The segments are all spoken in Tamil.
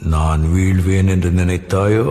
நான் வீழ்வேன் என்று நினைத்தாயோ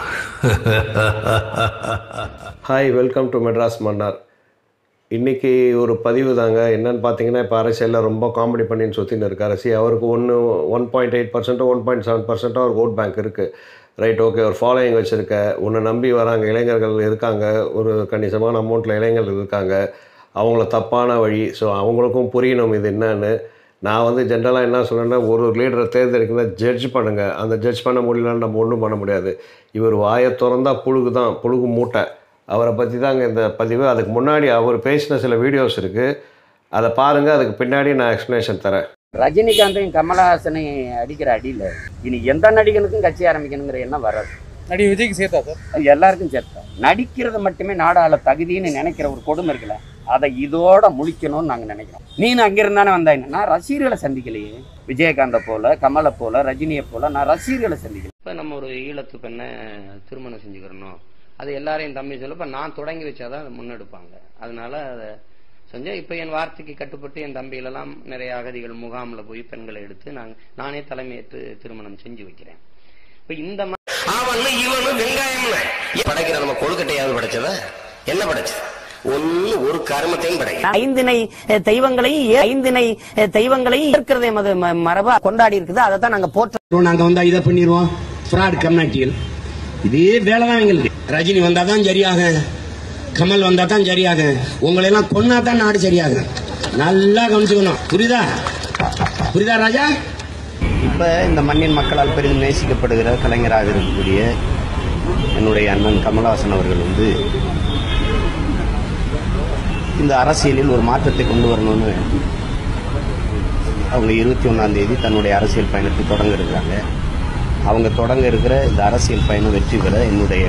hi welcome to Madras Mannar இன்றைக்கி ஒரு பதிவு தாங்க என்னன்னு பார்த்தீங்கன்னா இப்போ அரசியலில் ரொம்ப காமெடி பண்ணின்னு சுற்றின்னு இருக்காரு சி அவருக்கு ஒன்று ஒன் பாயிண்ட் எயிட் பர்சன்ட்டோ ஒன் பாயிண்ட் செவன் பர்சன்ட்டோ அவருக்கு ஓட் பேங்க் இருக்குது ரைட் ஓகே ஒரு ஃபாலோயிங் வச்சுருக்க உன்னை நம்பி வராங்க இளைஞர்கள் இருக்காங்க ஒரு கணிசமான அமௌண்ட்டில் இளைஞர்கள் இருக்காங்க அவங்கள தப்பான வழி ஸோ அவங்களுக்கும் புரியணும் இது என்னன்னு நான் வந்து ஜென்ரலாக என்ன சொல்கிறேன்னா ஒரு ஒரு லீடரை தேர்ந்தெடுக்கணும் ஜட்ஜ் பண்ணுங்கள் அந்த ஜட்ஜ் பண்ண முடியலன்னு நம்ம ஒன்றும் பண்ண முடியாது இவர் வாயை திறந்தா புழுகு தான் புழுகு மூட்டை அவரை பற்றி தாங்க இந்த பதிவு அதுக்கு முன்னாடி அவர் பேசின சில வீடியோஸ் இருக்குது அதை பாருங்கள் அதுக்கு பின்னாடி நான் எக்ஸ்ப்ளனேஷன் தரேன் ரஜினிகாந்தையும் கமலஹாசனையும் அடிக்கிற அடியில் இனி எந்த நடிகனுக்கும் கட்சி ஆரம்பிக்கணுங்கிற எண்ணம் வராது நடிகை விஜய்க்கு சேர்த்தா சார் அது எல்லாருக்கும் சேர்த்தா நடிக்கிறது மட்டுமே நாடாள தகுதின்னு நினைக்கிற ஒரு கொடுமை இருக்குல்ல அதை இதோட முழிக்கணும்னு நாங்கள் நினைக்கிறோம் நீ அங்கிருந்தானே வந்தாங்க நான் ரசிகர்களை சந்திக்கலையே விஜயகாந்தை போல கமலை போல ரஜினியை போல நான் ரசிகர்களை சந்திக்கல இப்போ நம்ம ஒரு ஈழத்து பெண்ணை திருமணம் செஞ்சுக்கிறணும் அது எல்லாரையும் தம்பி சொல்ல இப்போ நான் தொடங்கி வச்சாதான் அதை முன்னெடுப்பாங்க அதனால அதை செஞ்சேன் இப்போ என் வார்த்தைக்கு கட்டுப்பட்டு என் தம்பிகளெல்லாம் நிறைய அகதிகள் முகாமில் போய் பெண்களை எடுத்து நாங்கள் நானே தலைமையேற்று திருமணம் செஞ்சு வைக்கிறேன் இப்போ இந்த மா- அவனு இவனு வெங்காயம்னு படைக்கிற நம்ம கொழுக்கட்டையாவது படைச்சதா என்ன படைச்சது ஒண்ணு ஒரு கருமத்தையும் படைக்க ஐந்தினை அஹ், தெய்வங்களையும் ஏ- ஐந்தினை அஹ், தெய்வங்களையும் ஏற்கிறதே மத ம- மரபா கொண்டாடி இருக்குது அதை தான் நாங்க போற்ற அப்புறம் நாங்க வந்தா இதை பண்ணிடுவோம் ஃப்ராட் கம்யூனிட்டிகள் இதே வேலை தான் எங்களுக்கு ரஜினி வந்தா தான் சரியாக கமல் வந்தா தான் சரியாக உங்களை எல்லாம் கொன்னா தான் நாடு சரியாகும் நல்லா கவனிச்சுக்கணும் புரியுதா புரியுதா ராஜா இப்ப இந்த மண்ணின் மக்களால் பெரிதும் நேசிக்கப்படுகிற கலைஞராக இருக்கக்கூடிய என்னுடைய அண்ணன் கமலஹாசன் அவர்கள் வந்து இந்த அரசியலில் ஒரு மாற்றத்தை கொண்டு வரணும்னு அவங்க இருபத்தி ஒன்றாம் தேதி தன்னுடைய அரசியல் பயணத்தை தொடங்க இருக்கிறாங்க அவங்க தொடங்க இருக்கிற இந்த அரசியல் பயணம் வெற்றி பெற என்னுடைய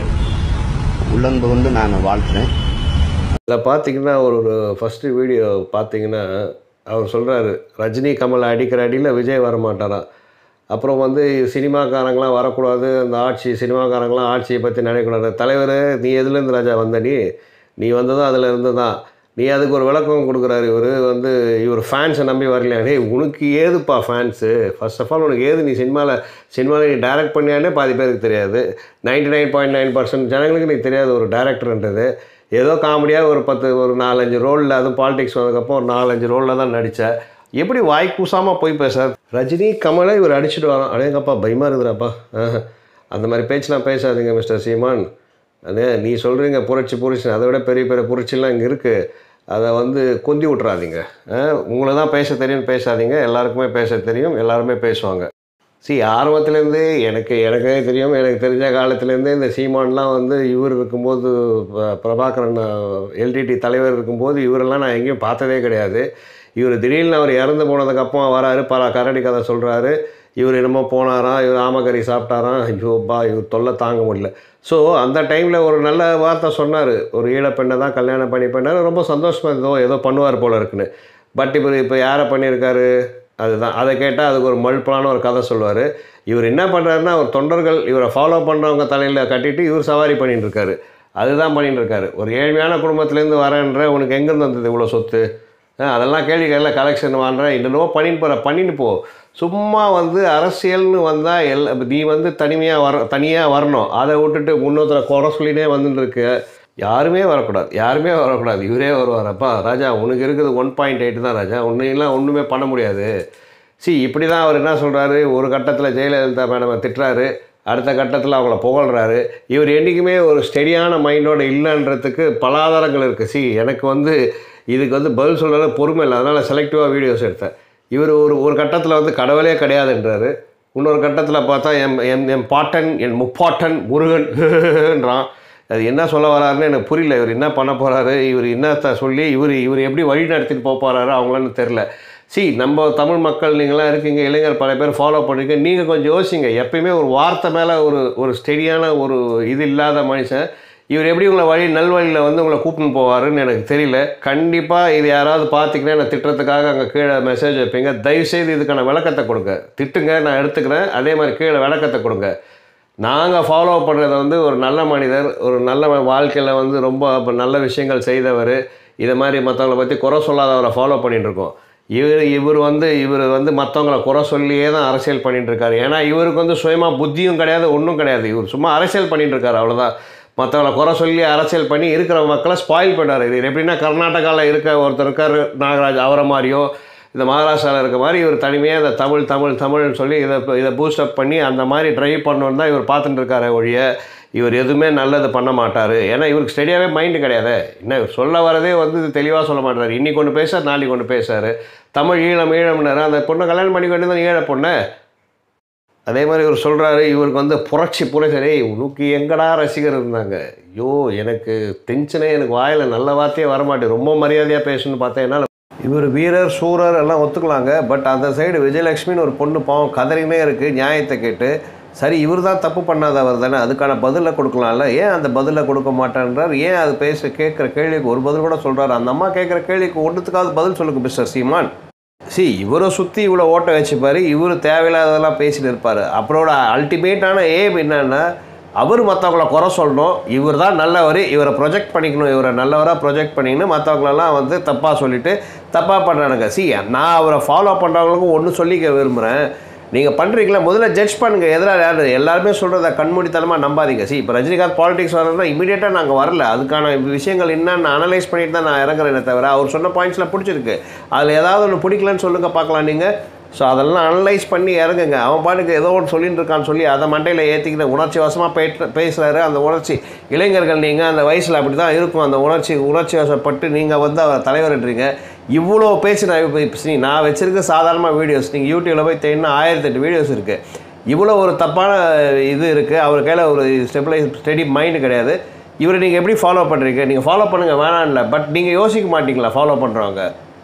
உள்ளன்பு வந்து நான் வாழ்த்துறேன் அதில் பார்த்தீங்கன்னா ஒரு ஒரு ஃபஸ்ட்டு வீடியோ பார்த்தீங்கன்னா அவர் சொல்கிறாரு ரஜினி கமல் அடிக்கிற அடியில் விஜய் வர மாட்டாராம் அப்புறம் வந்து சினிமாக்காரங்களாம் வரக்கூடாது அந்த ஆட்சி சினிமாக்காரங்களாம் ஆட்சியை பற்றி நினைக்கக்கூடாது தலைவர் நீ எதுலேருந்து ராஜா வந்த நீ நீ வந்ததும் அதில் இருந்து தான் நீ அதுக்கு ஒரு விளக்கம் கொடுக்குறாரு இவர் வந்து இவர் ஃபேன்ஸை நம்பி வரலையா டேய் உனக்கு ஏதுப்பா ஃபேன்ஸு ஃபர்ஸ்ட் ஆஃப் ஆல் உனக்கு ஏது நீ சினிமாவில் சினிமாவில் நீ டைரக்ட் பண்ணியானே பாதி பேருக்கு தெரியாது ninety nine point nine percent ஜனங்களுக்கு நீ தெரியாது ஒரு டேரக்டர்ன்றது ஏதோ காமெடியாக ஒரு பத்து ஒரு நாலஞ்சு ரோலில் அதுவும் பாலிடிக்ஸ் வந்ததுக்கப்புறம் ஒரு நாலஞ்சு ரோலில் தான் நடித்தேன் எப்படி வாய் கூசாமல் போய் பேச ரஜினி கமலை இவர் அடிச்சுட்டு வரோம் அடேங்கப்பா பயமாக இருக்குதுறாப்பா ஆஹ். அந்த மாதிரி பேச்செலாம் பேசாதீங்க மிஸ்டர் சீமான் அதே நீ சொல்கிறீங்க புரட்சி புரட்சி அதை விட பெரிய பெரிய புரட்சிலாம் இங்கே இருக்குது அதை வந்து கொந்தி விட்றாதீங்க உங்களை தான் பேச தெரியும்னு பேசாதீங்க எல்லாருக்குமே பேச தெரியும் எல்லாருமே பேசுவாங்க சி ஆரம்பத்துலேருந்து எனக்கு எனக்கே தெரியும் எனக்கு தெரிஞ்ச காலத்துலேருந்தே இந்த சீமான்லாம் வந்து இவர் இருக்கும்போது ப- பிரபாகரன் எல்டிடி தலைவர் இருக்கும்போது இவரெல்லாம் நான் எங்கேயும் பார்த்ததே கிடையாது இவர் திடீர்னு அவர் இறந்து போனதுக்கப்புறம் வராரு பல கரடி கதை சொல்கிறாரு இவர் என்னமோ போனாராம் இவர் ஆமக்கறி சாப்பிட்டாராம் ஐயோப்பா இவர் தொல்லை தாங்க முடியல ஸோ அந்த டைமில் ஒரு நல்ல வார்த்தை சொன்னார் ஒரு ஈழப்பெண்ணை தான் கல்யாணம் பண்ணி பண்ணார் ரொம்ப சந்தோஷமாக இருந்தோ ஏதோ பண்ணுவார் போல இருக்குன்னு பட் இப்போ இப்போ யாரை பண்ணியிருக்காரு அதுதான் அதை கேட்டால் அதுக்கு ஒரு மல்பலான ஒரு கதை சொல்லுவார் இவர் என்ன பண்ணுறாருன்னா அவர் தொண்டர்கள் இவரை ஃபாலோ பண்ணுறவங்க தலையில் கட்டிட்டு இவர் சவாரி பண்ணிட்டு இருக்காரு அதுதான் பண்ணிட்டு இருக்காரு ஒரு ஏழ்மையான குடும்பத்துலேருந்து வரேன்ற உனக்கு எங்கேருந்து வந்தது இவ்வளோ சொத்து ஆ, அதெல்லாம் கேள்வி கேட்கல கலெக்ஷன் வாங்குறேன் என்னென்னவோ பண்ணிட்டு போகிற பண்ணிட்டு போ சும்மா வந்து அரசியல்னு வந்தால் எல் நீ வந்து தனிமையாக வர தனியாக வரணும் அதை விட்டுட்டு முன்னொருத்தரை குறை சொல்லினே வந்துட்டு இருக்கு யாருமே வரக்கூடாது யாருமே வரக்கூடாது இவரே வருவாரப்பா ராஜா உனக்கு இருக்குது ஒன் பாயிண்ட் எயிட் தான் ராஜா உன்னையெல்லாம் ஒன்றுமே பண்ண முடியாது சி இப்படி தான் அவர் என்ன சொல்கிறாரு ஒரு கட்டத்தில் ஜெயலலிதா மேடம் திட்டுறாரு அடுத்த கட்டத்தில் அவங்கள புகழ்கிறாரு இவர் என்றைக்குமே ஒரு ஸ்டெடியான மைண்டோட இல்லைன்றதுக்கு பல ஆதாரங்கள் இருக்குது சி எனக்கு வந்து இதுக்கு வந்து பதில் சொல்கிற பொறுமை இல்லை அதனால் செலக்டிவாக வீடியோஸ் எடுத்தேன் இவர் ஒரு ஒரு கட்டத்தில் வந்து கடவுளே கிடையாதுன்றாரு இன்னொரு கட்டத்தில் பார்த்தா என் என் என் பாட்டன் என் முப்பாட்டன் முருகன்ன்றான் அது என்ன சொல்ல வராருன்னு எனக்கு புரியல இவர் என்ன பண்ண போகிறாரு இவர் என்னத்த சொல்லி இவர் இவர் எப்படி வழி நடத்திட்டு போக போகிறாரு அவங்களான்னு தெரில சி நம்ம தமிழ் மக்கள் நீங்களாம் இருக்கீங்க இளைஞர் பல பேர் ஃபாலோ பண்ணுறீங்க நீங்கள் கொஞ்சம் யோசிங்க எப்பயுமே ஒரு வார்த்தை மேலே ஒரு ஒரு ஸ்டெடியான ஒரு இது இல்லாத மனுஷன் இவர் எப்படி உங்களை வழி நல்வழியில் வந்து உங்களை கூப்பிட்டு போவாருன்னு எனக்கு தெரியல கண்டிப்பாக இது யாராவது பார்த்தீங்கன்னா நான் திட்டுறதுக்காக அங்கே கீழே மெசேஜ் வைப்பீங்க தயவுசெய்து இதுக்கான விளக்கத்தை கொடுங்க திட்டுங்க நான் எடுத்துக்கிறேன் அதே மாதிரி கீழே விளக்கத்தை கொடுங்க நாங்கள் ஃபாலோ பண்ணுறது வந்து ஒரு நல்ல மனிதர் ஒரு நல்ல வாழ்க்கையில் வந்து ரொம்ப இப்ப நல்ல விஷயங்கள் செய்தவர் இதை மாதிரி மற்றவங்கள பற்றி குறை சொல்லாதவரை ஃபாலோ பண்ணிட்டு இருக்கோம் இவர் இவர் வந்து இவர் வந்து மற்றவங்களை குறை சொல்லியே தான் அரசியல் பண்ணிட்டு இருக்காரு ஏன்னா இவருக்கு வந்து சுயமாக புத்தியும் கிடையாது ஒன்றும் கிடையாது இவர் சும்மா அரசியல் பண்ணிட்டு இருக்காரு அவ்வளோதான் மற்றவங்களை குறை சொல்லி அரசியல் பண்ணி இருக்கிற மக்களை ஸ்பாயில் பண்ணார் இவர் எப்படின்னா கர்நாடகாவில் இருக்க ஒருத்தர் இருக்கார் நாகராஜ் அவரை மாதிரியோ இந்த மகாராஷ்டிராவில் இருக்க மாதிரி இவர் தனிமையாக இந்த தமிழ் தமிழ் தமிழ்னு சொல்லி இதை இதை பூஸ்டப் பண்ணி அந்த மாதிரி ட்ரைவ் பண்ணணுன்னு தான் இவர் பார்த்துட்டு இருக்காரு ஒழிய இவர் எதுவுமே நல்லது பண்ண மாட்டார் ஏன்னா இவருக்கு ஸ்டெடியாகவே மைண்டு கிடையாது என்ன இவர் சொல்ல வரதே வந்து தெளிவாக சொல்ல மாட்டார் இன்னைக்கு ஒன்று பேசுறார் நாளைக்கு ஒன்று பேசுறாரு தமிழ் ஈழம் ஈழம்னாரு அந்த பொண்ணை கல்யாணம் பண்ணி வேண்டியது ஈழ பொண்ணு அதே மாதிரி இவர் சொல்கிறாரு இவருக்கு வந்து புரட்சி புரட்சி உனக்கு எங்கடா ரசிகர் இருந்தாங்க ஐயோ எனக்கு டென்ஷனே எனக்கு வாயில் நல்ல வார்த்தையே வரமாட்டேன் ரொம்ப மரியாதையாக பேசணும்னு பார்த்தேன் என்னால் இவர் வீரர் சூரர் எல்லாம் ஒத்துக்கலாங்க பட் அந்த சைடு விஜயலட்சுமின்னு ஒரு பொண்ணு பாவம் கதறினே இருக்குது நியாயத்தை கேட்டு சரி இவர் தான் தப்பு பண்ணாதவர் தானே அதுக்கான பதிலை கொடுக்கலாம்ல ஏன் அந்த பதிலை கொடுக்க மாட்டேன்றார் ஏன் அது பேச கேட்குற கேள்விக்கு ஒரு பதில் கூட சொல்கிறாரு அந்த அம்மா கேட்குற கேள்விக்கு ஒன்றுத்துக்காவது பதில் சொல்லுங்க மிஸ்டர் சீமான் சி இவரை சுற்றி இவ்வளோ ஓட்ட வச்சுப்பார் இவர் தேவையில்லாததெல்லாம் பேசிட்டு இருப்பார் அப்புறோட அல்டிமேட்டான ஏம் என்னன்னா அவர் மற்றவங்கள குறை சொல்லணும் இவர் தான் நல்லவர் இவரை ப்ரொஜெக்ட் பண்ணிக்கணும் இவரை நல்லவராக ப்ரொஜெக்ட் பண்ணிக்கணும் மற்றவங்களெல்லாம் வந்து தப்பாக சொல்லிட்டு தப்பாக பண்ணுறானுங்க சி நான் அவரை ஃபாலோ பண்ணுறவங்களுக்கும் ஒன்று சொல்லிக்க விரும்புகிறேன் நீங்கள் பண்ணுறீங்களா முதல்ல ஜட்ஜ் பண்ணுங்கள் எதிராக யார் எல்லாருமே சொல்கிறத கண்மூடித்தனமாக நம்பாதீங்க சி இப்போ ரஜினிகாந்த் பாலிடிக்ஸ் வரதுனா இமீடியட்டாக நாங்கள் வரல அதுக்கான விஷயங்கள் என்னன்னு அனலைஸ் பண்ணிட்டு தான் நான் இறங்குறேனே தவிர அவர் சொன்ன பாயிண்ட்ஸ்லாம் பிடிச்சிருக்கு அதில் ஏதாவது ஒன்று பிடிக்கலன்னு சொல்லுங்கள் பார்க்கலாம் நீங்கள் ஸோ அதெல்லாம் அனலைஸ் பண்ணி இறங்குங்க அவன் பாட்டுக்கு ஏதோ ஒன்று சொல்லிட்டு இருக்கான்னு சொல்லி அதை மண்டையில் ஏற்றிக்கிட்டு உணர்ச்சி வசமாக போயிட்டு பேசுகிறாரு அந்த உணர்ச்சி இளைஞர்கள் நீங்கள் அந்த வயசில் அப்படி தான் இருக்கும் அந்த உணர்ச்சி உணர்ச்சி வசப்பட்டு நீங்கள் வந்து அவர் தலைவர்ன்றீங்க இவ்வளோ பேசி நான் இப்போ இப்போ see, நான் வச்சுருக்க சாதாரணமாக வீடியோஸ் நீங்கள் யூடியூப்பில் போய் தேடினா ஆயிரத்தெட்டு வீடியோஸ் இருக்குது இவ்வளோ ஒரு தப்பான இது இருக்குது அவர் கையில் ஒரு ஸ்டெபிளைஸ் ஸ்டெடி மைண்டு கிடையாது இவரை நீங்கள் எப்படி ஃபாலோ பண்ணுறீங்க நீங்கள் ஃபாலோ பண்ணுங்கள் வேணாம் இல்லை பட் நீங்கள் யோசிக்க மாட்டீங்களா ஃபாலோ பண்ணுறவங்க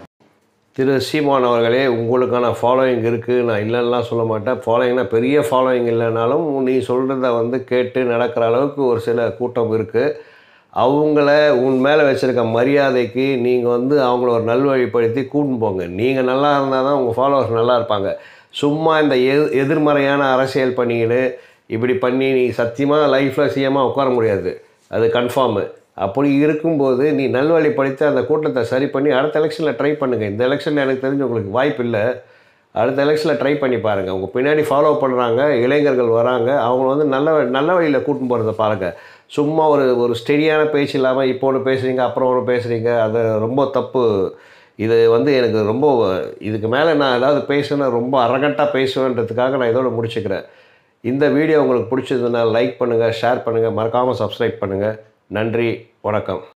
திரு சீமான் அவர்களே உங்களுக்கான ஃபாலோயிங் இருக்குது நான் இல்லைன்னா சொல்ல மாட்டேன் ஃபாலோயிங்னா பெரிய ஃபாலோயிங் இல்லைனாலும் நீ சொல்கிறத வந்து கேட்டு நடக்கிற அளவுக்கு ஒரு சில கூட்டம் இருக்குது அவங்கள உன் மேலே வச்சுருக்க மரியாதைக்கு நீங்கள் வந்து அவங்கள ஒரு நல்வழிப்படுத்தி கூட்டின்னு போங்க நீங்கள் நல்லா இருந்தால் தான் உங்கள் ஃபாலோவர்ஸ் நல்லா இருப்பாங்க சும்மா இந்த எ எதிர்மறையான அரசியல் பண்ணிக்கின்னு இப்படி பண்ணி நீ சத்தியமாக லைஃப்பில் சிஎமாக உட்கார முடியாது அது கன்ஃபார்மு அப்படி இருக்கும்போது நீ நல்வழிப்படுத்தி அந்த கூட்டத்தை சரி பண்ணி அடுத்த எலெக்ஷனில் ட்ரை பண்ணுங்கள் இந்த எலெக்ஷனில் எனக்கு தெரிஞ்சு உங்களுக்கு வாய்ப்பு இல்லை அடுத்த எலெக்ஷனில் ட்ரை பண்ணி பாருங்கள் உங்கள் பின்னாடி ஃபாலோ பண்ணுறாங்க இளைஞர்கள் வராங்க அவங்க வந்து நல்ல வ- நல்ல வழியில் கூட்டின்னு போகிறத பாருங்கள் சும்மா ஒரு ஒரு ஸ்டெடியான பேச்சு இல்லாமல் இப்போ ஒன்று பேசுகிறீங்க அப்புறம் ஒன்று பேசுகிறீங்க அது ரொம்ப தப்பு இது வந்து எனக்கு ரொம்ப இதுக்கு மேலே நான் ஏதாவது பேசுனா ரொம்ப அரகண்ட்டாக பேசுவேன்றதுக்காக நான் இதோட முடிச்சுக்கிறேன் இந்த வீடியோ உங்களுக்கு பிடிச்சதுன்னா லைக் பண்ணுங்கள் ஷேர் பண்ணுங்கள் மறக்காமல் சப்ஸ்கிரைப் பண்ணுங்கள் நன்றி வணக்கம்